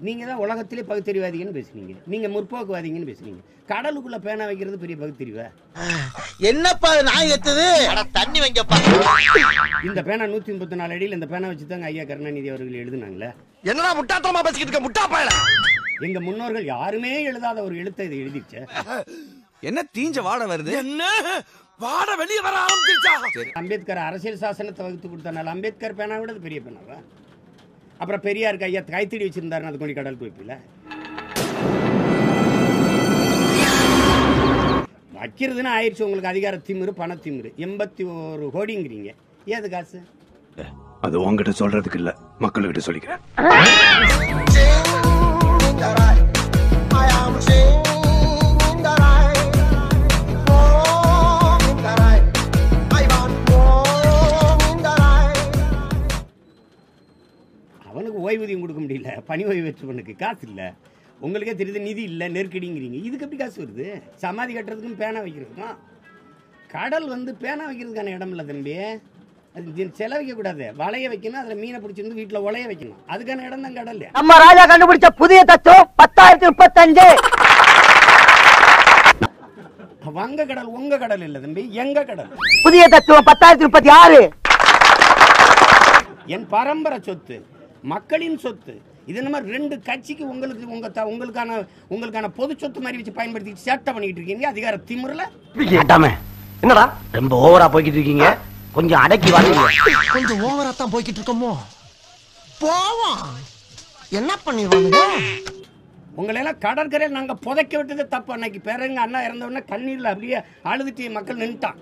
நீங்க தான் உலகத்திலே பகுத்தறிவாதிகன்னு பேசுனீங்க நீங்க முற்போக்குவாதிங்கன்னு பேசுனீங்க கடலுக்குள்ள பேனா வைக்கிறது பெரிய பகுத்தறிவா என்னப்பா நாய் எத்துது தண்ணி வைங்கப்பா இந்த பேனா நூத்தி முப்பத்தி நாலு அடியில் இந்த பேனா வச்சு தாங்க ஐயா கருணாநிதி அவர்கள் எழுதுனாங்களே என்னடா முட்டாத்தனமா பேசிக்கிட்டு இருக்க முட்டா பயல எங்க முன்னோர்கள் யாருமே எழுதாத ஒரு எழுத்தை இதை எழுதிச்சே என்ன தீஞ்ச வாட வருது என்ன வாட வெளிய வர ஆரம்பிச்சிருச்சா அம்பேத்கர் அரசியல் சாசனத்தை வகுத்து கொடுத்தனால அம்பேத்கர் பேனா விட அது பெரிய பேனாவா அப்புறம் பெரியாருக்கு ஐயா கைத்தடி வச்சிருந்தாருன்னு அது கொண்டு கடலுக்கு வைப்பில வைக்கிறதுன்னு ஆயிடுச்சு உங்களுக்கு அதிகார திமிரு பண திமிரு எண்பத்தி ஒரு கோடிங்கிறீங்க ஏது காசு அது உங்ககிட்ட சொல்றதுக்கு இல்ல மக்கள்கிட்ட சொல்லிக்கிறேன் அவனுக்கு ஓய்வூதியம் கொடுக்க முடியல பணி ஓய்வு பெற்றவனுக்கு காசு இல்லை உங்களுக்கே தெரியுது நிதி இல்லை நெருக்கடிங்கிறீங்க இதுக்கு எப்படி காசு வருது சமாதி கட்டுறதுக்கும் பேனா வைக்கிறதுக்கும் கடல் வந்து பேனா வைக்கிறதுக்கான இடம் இல்லை தம்பி அது தி- செலவைக்க கூடாது வளைய வைக்கணும் அதில் மீனை பிடிச்சிருந்து வீட்டில் உலைய வைக்கணும் அதுக்கான இடம் தான் கடல் நம்ம ராஜா கண்டுபிடிச்ச புதிய தத்துவம் பத்தாயிரத்தி முப்பத்தஞ்சு வங்க கடல் உங்க கடல் இல்லை தம்பி எங்க கடல் புதிய தத்துவம் பத்தாயிரத்தி முப்பத்தி ஆறு என் பரம்பரை சொத்து மக்களின் சொத்து இது நம்ம ரெண்டு கட்சிக்கு உங்களுக்கு உங்க த- உங்களுக்கான உங்களுக்கான பொது சொத்து மாதிரி வச்சு பயன்படுத்தி சேட்டை பண்ணிட்டு இருக்கீங்க அதிகார திமிரில் கேட்டாமே என்னடா ரொம்ப ஓவரா போய்கிட்டு இருக்கீங்க கொஞ்சம் அடக்கி வாங்க கொஞ்சம் ஓவரா தான் போய்கிட்டு இருக்கோமோ போவோம் என்ன பண்ணிடுவாங்க உங்களெல்லாம் கடற்கரையில் நாங்கள் புதைக்க விட்டது தப்பு அன்னைக்கு பிறங்க அண்ணா இறந்த உடனே கண்ணீரில் அப்படியே அழுதுட்டு மக்கள் நின்ட்டான்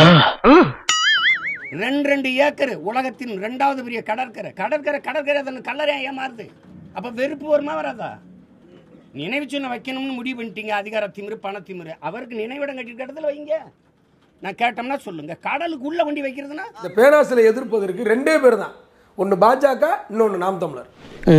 ரெண்டு ரெண்டு ஏக்கர் உலகத்தின் ரெண்டாவது பெரிய கடற்கரை கடற்கரை கடற்கரை அதன் கல்லறையா ஏமாறுது அப்போ வெறுப்பு வருமா வராதா நினைவு சின்னம் வைக்கணும்னு முடிவு பண்ணிட்டீங்க அதிகார திமிரு பண திமிரு அவருக்கு நினைவிடம் கட்டிட்டு இடத்துல வைங்க நான் கேட்டோம்னா சொல்லுங்க கடலுக்குள்ள வண்டி வைக்கிறதுனா இந்த பேனா சிலை எதிர்ப்பதற்கு ரெண்டே பேர் தான் ஒன்று பாஜக இன்னொன்று நாம் தமிழர்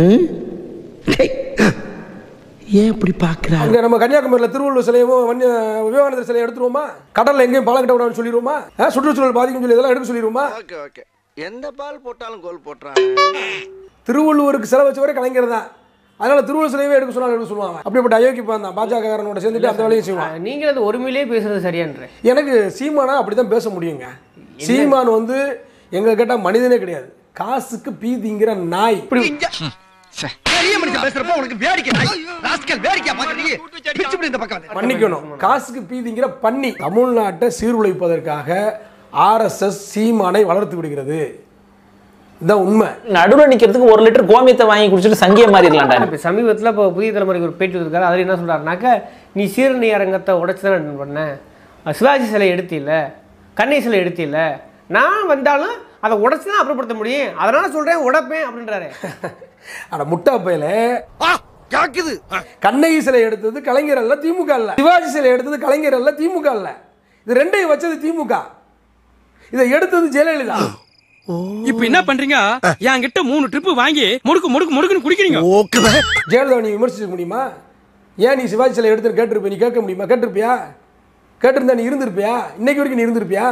ஏன் இப்படி பாக்குறா அங்கே நம்ம கன்னியாகுமரியில் திருவள்ளுவர் சிலையும் வன்னிய விவேகானந்தர் சிலையை எடுத்துருவோமா கடலில் எங்கேயும் பாலம் கட்டக்கூடாதுன்னு சொல்லிடுவோமா ஆ, சுற்றுச்சூழல் பாதிக்கும் சொல்லி இதெல்லாம் எடுக்க சொல்லிடுவோமா ஓகே ஓகே எந்த பால் போட்டாலும் கோல் போட்டுறான் திருவள்ளுவருக்கு சிலை வச்சவரே கலைஞர் தான் அதனால திருவள்ளுவர் சிலையவே எடுக்க சொன்னாலும் எடுக்க சொல்லுவாங்க அப்படிப்பட்ட அயோக்கிய தான் பாஜக காரனோட சேர்ந்துட்டு அந்த வேலையும் செய்வான் நீங்கள் அது ஒருமையிலே பேசுறது சரியான்ற எனக்கு சீமானா அப்படி தான் பேச முடியுங்க சீமான் வந்து எங்க கேட்டால் மனிதனே கிடையாது காசுக்கு பீதிங்கிற நாய் பெரிய மனுஷன் பேசுறப்ப உனக்கு வேடிக்கை நாய் ராஸ்கல் வேடிக்கை பாக்குறீங்க பிச்சு பிடி இந்த பக்கம் வந்து. மன்னிக்கணும் காசுக்கு பீதிங்கிற பண்ணி தமிழ்நாட்டை சீர்குலைப்பதற்காக ஆர்எஸ்எஸ் சீமானை வளர்த்து விடுகிறது இதுதான் உண்மை நடுவில் நிக்கிறதுக்கு ஒரு லிட்டர் கோமியத்தை வாங்கி குடிச்சிட்டு சங்கிய மாதிரி இருக்கலாம்டா இப்போ சமீபத்தில் இப்போ புதிய தலைமுறைக்கு ஒரு பேட்டி கொடுத்துருக்காரு அதில் என்ன சொல்கிறாருனாக்கா நீ சீரணி அரங்கத்தை உடைச்சு தானே பண்ண சிவாஜி சிலை எடுத்தில்ல கண்ணை சிலை எடுத்தில்ல நான் வந்தாலும் அதை உடைச்சு தான் அப்புறப்படுத்த முடியும் அதனால சொல்கிறேன் உடைப்பேன் அப்படின்றாரு அட முட்டா பையில ஆ, கேக்குது கண்ணகி சிலை எடுத்தது கலைஞர் அல்ல திமுக அல்ல சிவாஜி சிலை எடுத்தது கலைஞர் அல்ல திமுக அல்ல இது ரெண்டையும் வச்சது திமுக இதை எடுத்தது ஜெயலலிதா இப்ப என்ன பண்றீங்க என்கிட்ட மூணு ட்ரிப் வாங்கி முடுக்கு முடுக்கு முடுக்குன்னு குடிக்கிறீங்க ஓகே ஜெயலலிதா நீ விமர்சிக்க முடியுமா ஏன் நீ சிவாஜி சிலை எடுத்து கேட்டிருப்ப நீ கேட்க முடியுமா கேட்டிருப்பியா கேட்டிருந்தா நீ இருந்திருப்பியா இன்னைக்கு வரைக்கும் நீ இருந்திருப்பியா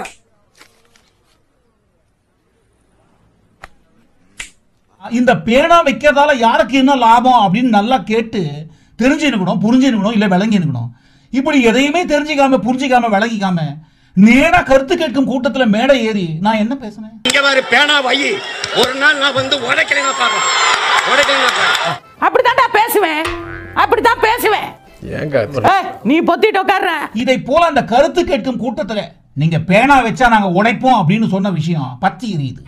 இந்த பேனா வைக்கிறதால யாருக்கு என்ன லாபம் அப்படின்னு நல்லா கேட்டு தெரிஞ்சுக்கணும் புரிஞ்சுக்கணும் இல்லை விளங்கிக்கணும் இப்படி எதையுமே தெரிஞ்சுக்காம புரிஞ்சுக்காம விளங்கிக்காம நேரா கருத்து கேட்கும் கூட்டத்துல மேடை ஏறி நான் என்ன பேசுனேன் இங்க பாரு பேனா வை ஒரு நாள் நான் வந்து உடைக்கிறேங்க பாருங்க உடைக்கிறேங்க பாரு அப்படித்தான்டா பேசுவேன் அப்படித்தான் பேசுவேன் ஏய், நீ பொத்திட்டு உட்கார்ற இதை போல அந்த கருத்து கேட்கும் கூட்டத்துல நீங்க பேனா வச்சா நாங்க உடைப்போம் அப்படின்னு சொன்ன விஷயம் பத்தி எரியுது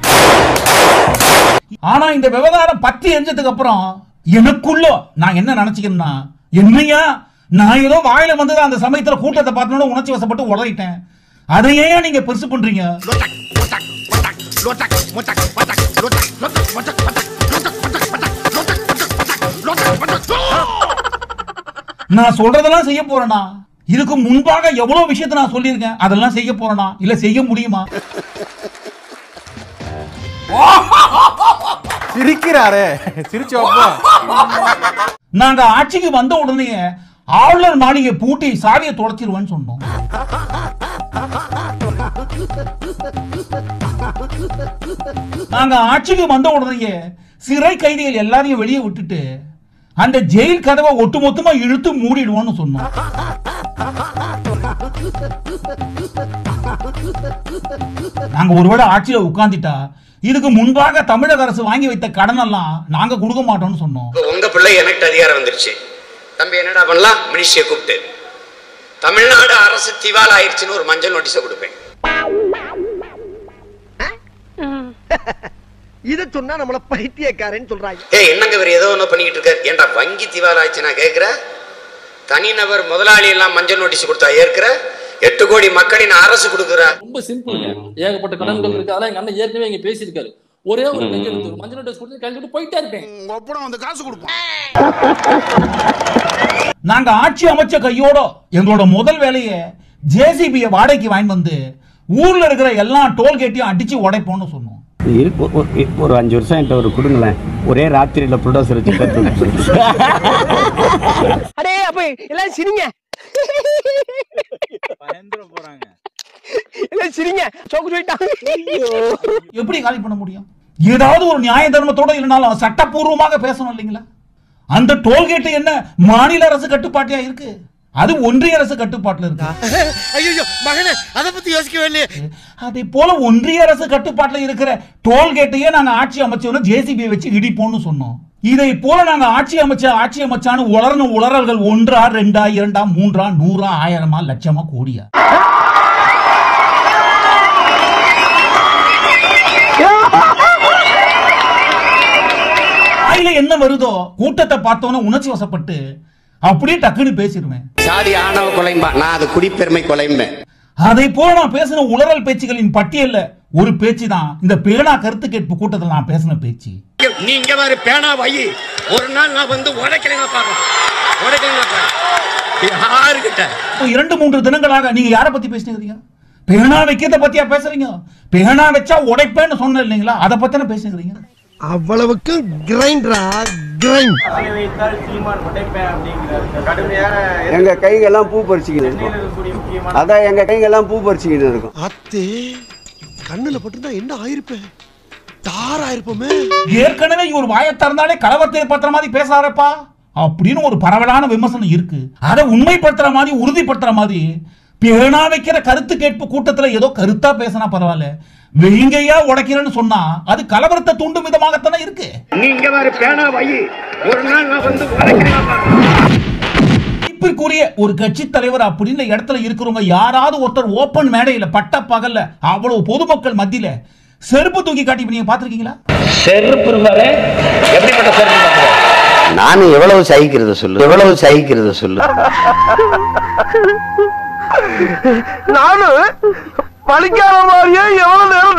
ஆனா இந்த விவகாரம் பத்தி எரிஞ்சதுக்கு அப்புறம் எனக்குள்ள நான் என்ன நினைச்சுக்கிறேன்னா என்னையா நான் ஏதோ வாயில வந்தது அந்த சமயத்துல கூட்டத்தை பார்த்தோன்னே உணர்ச்சி வசப்பட்டு உடறிட்டேன் அதையே நீங்க பெருசு பண்றீங்க நான் சொல்றதெல்லாம் செய்ய போறேனா இதுக்கு முன்பாக எவ்வளவு விஷயத்தை நான் சொல்லியிருக்கேன் அதெல்லாம் செய்ய போறேனா இல்ல செய்ய முடியுமா சிரிக்கிறாரே சிரிச்சு நாங்க ஆட்சிக்கு வந்த உடனே ஆளுநர் மாளிகை பூட்டி சாவியை தொலைச்சிருவேன்னு சொன்னோம் நாங்க ஆட்சிக்கு வந்த உடனே சிறை கைதிகள் எல்லாரையும் வெளியே விட்டுட்டு அந்த ஜெயில் கதவை ஒட்டுமொத்தமா இழுத்து மூடிடுவோம்னு சொன்னோம் நாங்க ஒருவேளை ஆட்சியில உட்கார்ந்துட்டா இதுக்கு முன்பாக தமிழக அரசு வாங்கி வைத்த கடன் எல்லாம் நாங்க கொடுக்க மாட்டோம்னு சொன்னோம் உங்க பிள்ளை எனக்கு அதிகாரம் வந்துருச்சு தம்பி என்னடா பண்ணலாம் மினிஸ்ட்ரியை கூப்பிட்டு தமிழ்நாடு அரசு திவால் ஆயிடுச்சுன்னு ஒரு மஞ்சள் நோட்டீஸை கொடுப்பேன் இத சொன்னா நம்மள பைத்தியக்காரன்னு சொல்றாங்க ஏய் என்னங்க இவர் ஏதோ ஒன்று பண்ணிக்கிட்டு இருக்காரு ஏன்டா வங்கி திவால் ஆச்சு நான் கேட்குறேன் தனிநபர் முதலாளி எல்லாம் மஞ்சள் நோட்டீஸ் கொடுத்தா ஏற்கிற எட்டு கோடி மக்களின் அரசு கொடுக்குற ரொம்ப சிம்பிள் ஏகப்பட்ட கடன்கள் இருக்கு அதெல்லாம் எங்க அண்ணன் ஏற்கனவே இங்க பேசியிருக்காரு ஒரே ஒரு கையெழுத்து ஒரு மஞ்சள் நோட்டீஸ் கொடுத்து கழிச்சுட்டு போயிட்டே இருப்பேன் ஒப்படம் வந்து காசு கொடுப்போம் நாங்க ஆட்சி அமைச்ச கையோட எங்களோட முதல் வேலையை ஜேசிபியை வாடகைக்கு வாங்கி வந்து ஊர்ல இருக்கிற எல்லா டோல்கேட்டையும் அடிச்சு உடைப்போம்னு சொன்னோம் ஒரு அஞ்சு வருஷம் என்கிட்ட ஒரு கொடுங்களேன் ஒரே ராத்திரியில புரோடோசர் வச்சு கத்து அடே அப்ப எல்லாம் சிரிங்க எல்லாம் சிரிங்க சோக்கு சொல்லிட்டாங்க எப்படி காலி பண்ண முடியும் ஏதாவது ஒரு நியாய தர்மத்தோட இல்லைனாலும் சட்டப்பூர்வமாக பேசணும் இல்லைங்களா அந்த டோல்கேட் என்ன மாநில அரசு கட்டுப்பாட்டியா இருக்கு அது ஒன்றிய அரசு கட்டுப்பாட்டுல இருக்கு ஐயோ மகனே அத பத்தி யோசிக்கவே இல்லையே அதே போல ஒன்றிய அரசு கட்டுப்பாட்டுல இருக்கிற டோல்கேட்டையே நாங்க ஆட்சி அமைச்சோன்னு ஜேசிபி வச்சு இடிப்போம்னு சொன்னோம் இதை போல நாங்க ஆட்சி அமைச்ச ஆட்சி அமைச்சான்னு உளரணும் உளறல்கள் ஒன்றா ரெண்டா இரண்டா மூன்றா நூறா ஆயிரமா லட்சமா கோடியா வாயில என்ன வருதோ கூட்டத்தை பார்த்தோன்னே உணர்ச்சி வசப்பட்டு அப்படியே டக்குன்னு பேசிடுவேன் சாதி ஆணவ கொலைம்பா நான் அது குடிப்பெருமை கொலைம்பேன் அதை போல நான் பேசின உளறல் பேச்சுகளின் பட்டியல்ல ஒரு பேச்சு தான் இந்த பேனா கருத்து கேட்பு கூட்டத்தில் நான் பேசின பேச்சு நீங்க மாதிரி பேனா வை ஒரு நாள் நான் வந்து உடைக்கிறேன் பாக்கலாம் உடைக்கிறேன் யாருக்கிட்ட இப்போ இரண்டு மூன்று தினங்களாக நீங்க யாரை பத்தி பேசுனீங்க பேனா வைக்கிறத பத்தியா பேசுறீங்க பேனா வச்சா உடைப்பேன்னு சொன்ன இல்லைங்களா அதை பத்தின பேசுகிறீங்க அவ்வளவுக்கு கிரைண்டரா கிரைண்ட் எங்க கைகெல்லாம் பூ பறிச்சுக்கிட்டு இருக்கும் அதான் எங்க கைகெல்லாம் பூ பறிச்சுக்கிட்டு இருக்கும் அத்தே கண்ணுல பட்டிருந்தா என்ன ஆயிருப்பேன் தார் ஆயிருப்போமே ஏற்கனவே இவர் வாயை திறந்தாலே கலவரத்தை பத்திர மாதிரி பேசாரப்பா அப்படின்னு ஒரு பரவலான விமர்சனம் இருக்கு அதை உண்மைப்படுத்துற மாதிரி உறுதிப்படுத்துற மாதிரி பேனா வைக்கிற கருத்து கேட்பு கூட்டத்துல ஏதோ கருத்தா பேசினா பரவாயில்ல வெயிங்கையா உடைக்கிறேன்னு சொன்னா அது கலவரத்தை தூண்டும் விதமாகத்தானே இருக்கு நீங்க மாதிரி பேனா வை ஒரு நாள் நான் வந்து உடைக்கிறேன் மதிப்பிற்குரிய ஒரு கட்சி தலைவர் அப்படின்னு இடத்துல இருக்கிறவங்க யாராவது ஒருத்தர் ஓப்பன் மேடையில பட்ட பகல்ல அவ்வளவு பொதுமக்கள் மத்தியில செருப்பு தூக்கி காட்டி இப்ப நீங்க பாத்திருக்கீங்களா செருப்பு இருக்காரு எப்படிப்பட்ட செருப்பு நான் எவ்வளவு சகிக்கிறத சொல்லு எவ்வளவு சகிக்கிறத சொல்லு நானு பழிக்காத மாதிரியே எவ்வளவு நேரம்